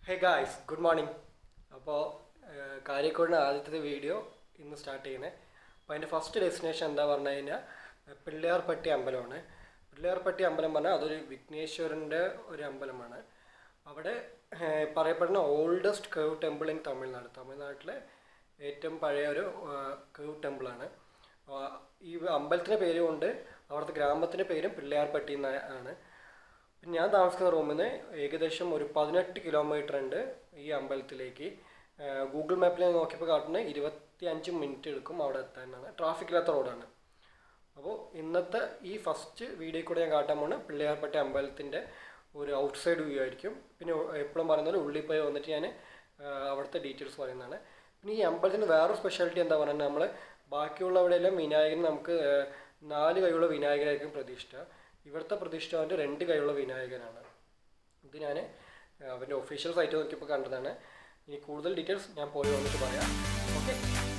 hey guys good morning അപ്പോൾ കാരിക്കോടിൻ്റെ ആദ്യത്തെ video ഇന്ന് സ്റ്റാർട്ട് ചെയ്യുന്നത് അപ്പോൾ അതിൻ്റെ ഫസ്റ്റ് ഡെസ്റ്റിനേഷൻ എന്താ പറഞ്ഞു കഴിഞ്ഞാൽ പിള്ളയാർപ്പട്ടി അമ്പലമാണ് പിള്ളയാർപ്പട്ടി അമ്പലം പറഞ്ഞാൽ അതൊരു വിഘ്നേശ്വരൻ്റെ ഒരു അമ്പലമാണ് അവിടെ ഏഹ്, പറയപ്പെടുന്ന oldest cave temple in Tamil Nadu തമിഴ്നാട്ടിലെ ഏറ്റവും പഴയ ഒരു കേവ് ടെമ്പിളാണ് ഈ അമ്പലത്തിൻ്റെ പേരും ഉണ്ട് അവിടുത്തെ ഗ്രാമത്തിൻ്റെ പേരും പിള്ളയാർപ്പട്ടി എന്ന് ആണ് പിന്നെ ഞാൻ താമസിക്കുന്ന റൂമിൽ നിന്ന് ഏകദേശം ഒരു പതിനെട്ട് കിലോമീറ്റർ ഉണ്ട് ഈ അമ്പലത്തിലേക്ക് ഗൂഗിൾ മാപ്പിൽ ഞാൻ നോക്കിയപ്പോൾ കാട്ടുന്നത് ഇരുപത്തി അഞ്ച് മിനിറ്റ് എടുക്കും അവിടെ എത്താനാണ് ട്രാഫിക് ഇല്ലാത്ത റോഡാണ് അപ്പോൾ ഇന്നത്തെ ഈ ഫസ്റ്റ് വീഡിയോ കൂടെ ഞാൻ കാട്ടാൻ പോകുന്നത് പിള്ളയാർപ്പട്ടി അമ്പലത്തിൻ്റെ ഒരു ഔട്ട് സൈഡ് വ്യൂ ആയിരിക്കും പിന്നെ എപ്പോഴും പറയുന്നത് ഉള്ളിൽ പോയി വന്നിട്ട് ഞാൻ അവിടുത്തെ ഡീറ്റെയിൽസ് പറയുന്നതാണ് പിന്നെ ഈ അമ്പലത്തിൻ്റെ വേറൊരു സ്പെഷ്യാലിറ്റി എന്താ പറയുക നമ്മൾ ബാക്കിയുള്ളവിടെയെല്ലാം വിനായകൻ നമുക്ക് ആ, നാല് കൈയുള്ള വിനായകനായിരിക്കും പ്രതിഷ്ഠ ഇവിടുത്തെ പ്രതിഷ്ഠ അവൻ്റെ രണ്ട് കൈയുള്ള വിനായകനാണ് ഇത് ഞാൻ അവൻ്റെ ഒഫീഷ്യൽ സൈറ്റ് നോക്കിയപ്പോൾ കണ്ടതാണ് ഇനി കൂടുതൽ ഡീറ്റെയിൽസ് ഞാൻ പോയി വന്നിട്ട് പറയാം ഓക്കെ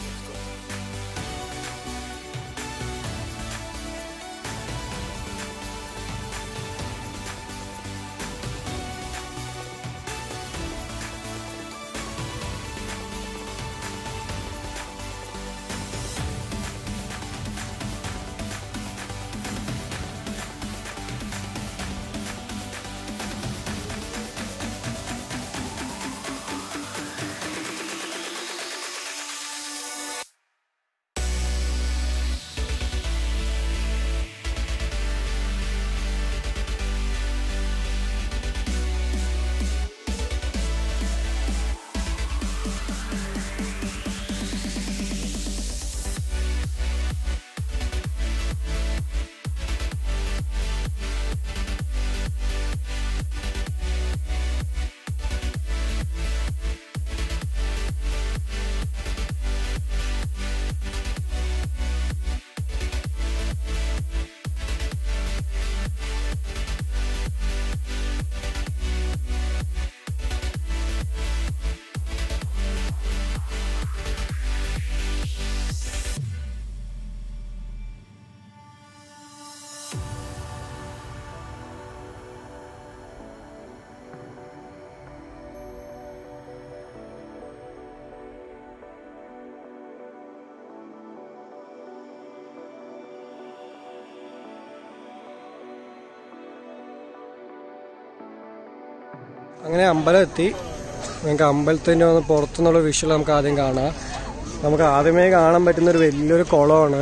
അങ്ങനെ അമ്പലം എത്തി നമുക്ക് അമ്പലത്തിൻ്റെ ഒന്ന് പുറത്തുനിന്നുള്ള വിഷ്വൽ നമുക്ക് ആദ്യം കാണാം നമുക്ക് ആദ്യമേ കാണാൻ പറ്റുന്ന ഒരു വലിയൊരു കുളമാണ്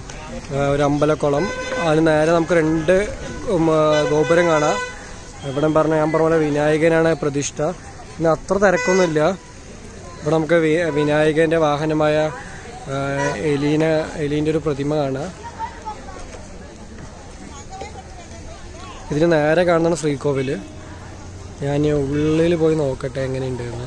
ആ, ഒരു അമ്പലക്കുളം അതിന് നേരെ നമുക്ക് രണ്ട് ഉം, ആ, ഗോപുരം കാണാം ഇവിടെ പറഞ്ഞ ഞാൻ പറഞ്ഞ പോലെ വിനായകനാണ് പ്രതിഷ്ഠ ഇന്ന് അത്ര തിരക്കൊന്നുമില്ല ഇവിടെ നമുക്ക് വി- വിനായകന്റെ വാഹനമായ ആ, എലീന എലീൻ്റെ ഒരു പ്രതിമ കാണാം ഇതിന് നേരെ കാണുന്നതാണ് ശ്രീകോവില് ഞാൻ ഉള്ളിൽ പോയി നോക്കട്ടെ എങ്ങനെയുണ്ട് എന്ന്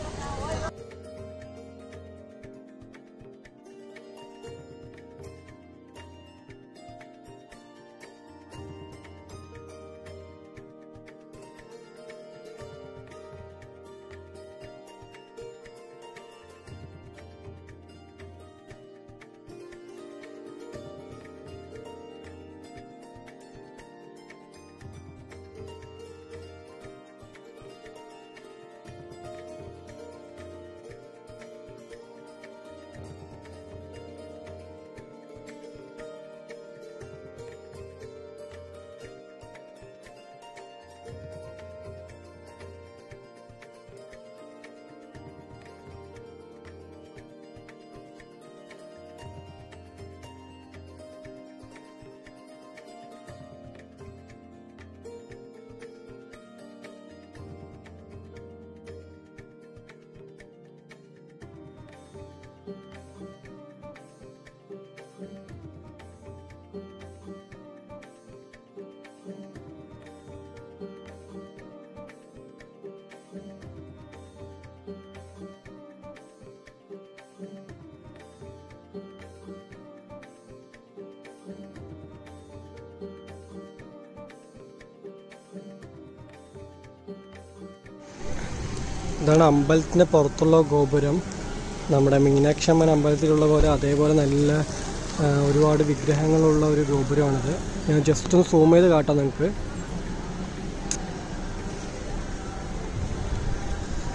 ഇതാണ് അമ്പലത്തിൻ്റെ പുറത്തുള്ള ഗോപുരം നമ്മുടെ മീനാക്ഷി അമ്മൻ അമ്പലത്തിലുള്ള പോലെ അതേപോലെ നല്ല ആ, ഒരുപാട് വിഗ്രഹങ്ങളുള്ള ഒരു ഗോപുരമാണിത് ഞാൻ ജസ്റ്റ് ഒന്ന് സൂം ചെയ്ത് കാട്ടാം നിങ്ങൾക്ക്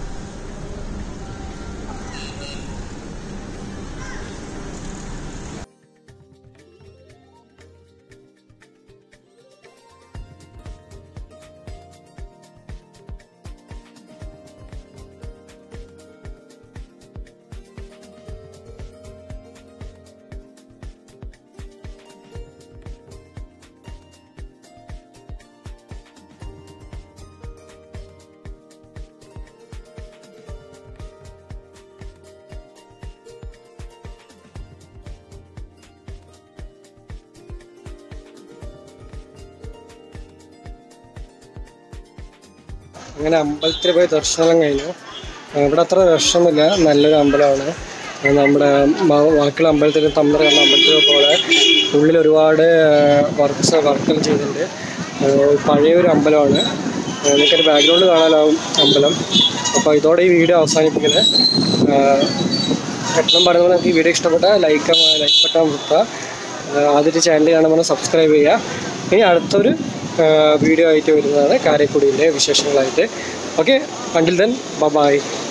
അങ്ങനെ അമ്പലത്തിൽ പോയി ദർശനം കഴിഞ്ഞു ആ, ഇവിടെ അത്ര ദർശനമില്ല നല്ലൊരു അമ്പലമാണ് ആ, നമ്മുടെ ബ- ബാക്കിയുള്ള അമ്പലത്തിൽ തമിഴ് കണ്ട അമ്പലത്തിലെ പോലെ ഉള്ളിൽ ഒരുപാട് വർക്ക്സ് വർക്കുകൾ ചെയ്തിട്ടുണ്ട് ആ, പഴയൊരു അമ്പലമാണ് ആ, നിങ്ങൾക്കൊരു ബാക്ക്ഗ്രൗണ്ട് കാണാനാവും അമ്പലം അപ്പോൾ ഇതോടെ ഈ വീഡിയോ അവസാനിപ്പിക്കുന്നത് എപ്പോഴും പറയുന്നത് നിങ്ങൾക്ക് ഈ വീഡിയോ ഇഷ്ടപ്പെട്ടാൽ ലൈക്ക് ലൈക്ക് ബട്ടൺ കൊടുക്കുക ആദ്യത്തെ ചാനൽ കാണുമ്പോൾ സബ്സ്ക്രൈബ് ചെയ്യുക ഇനി അടുത്തൊരു വീഡിയോ ആയിട്ട് വരുന്നതാണ് കാരക്കുടിയിലെ വിശേഷങ്ങളായിട്ട് ഓക്കെ അണ്ടിൽ ദെൻ ബൈ